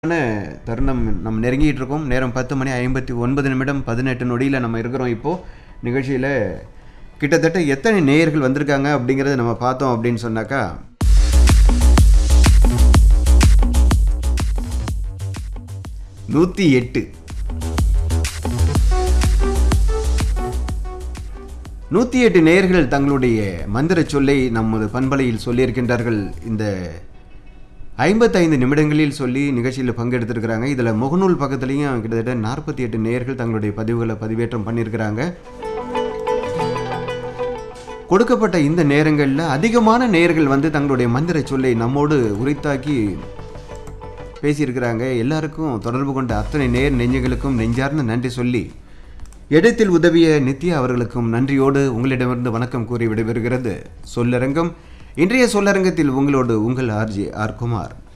ன தருணம் நம்ம நெருங்கிட்டு இருக்கோம் நேரம் பத்து மணி ஐம்பத்தி ஒன்பது நிமிடம் பதினெட்டு நொடியில் நம்ம இருக்கிறோம் இப்போது நிகழ்ச்சியில் கிட்டத்தட்ட எத்தனை நேயர்கள் வந்திருக்காங்க அப்படிங்கிறத நம்ம பார்த்தோம் அப்படின்னு சொன்னாக்கா நூற்றி எட்டு நூற்றி எட்டு நேயர்கள் தங்களுடைய மந்திர சொல்லை நமது பண்பலையில் சொல்லியிருக்கின்றார்கள் இந்த ஐம்பத்தைந்து நிமிடங்களில் சொல்லி நிகழ்ச்சியில் பங்கெடுத்திருக்கிறாங்க இதில் முகநூல் பக்கத்துலேயும் கிட்டத்தட்ட நாற்பத்தி எட்டு நேயர்கள் தங்களுடைய பதிவுகளை பதிவேற்றம் பண்ணியிருக்கிறாங்க கொடுக்கப்பட்ட இந்த நேரங்களில் அதிகமான நேயர்கள் வந்து தங்களுடைய மந்திர சொல்லை நம்மோடு உரித்தாக்கி பேசியிருக்கிறாங்க எல்லாருக்கும் தொடர்பு கொண்ட அத்தனை நேர் நெஞ்சங்களுக்கும் நெஞ்சார்ந்த நன்றி சொல்லி இடத்தில் உதவிய நித்யா அவர்களுக்கும் நன்றியோடு உங்களிடமிருந்து வணக்கம் கூறி விடைபெறுகிறது சொல்லரங்கம் இன்றைய சொல்லரங்கத்தில் உங்களோடு உங்கள் ஆர்ஜி ஆர் குமார்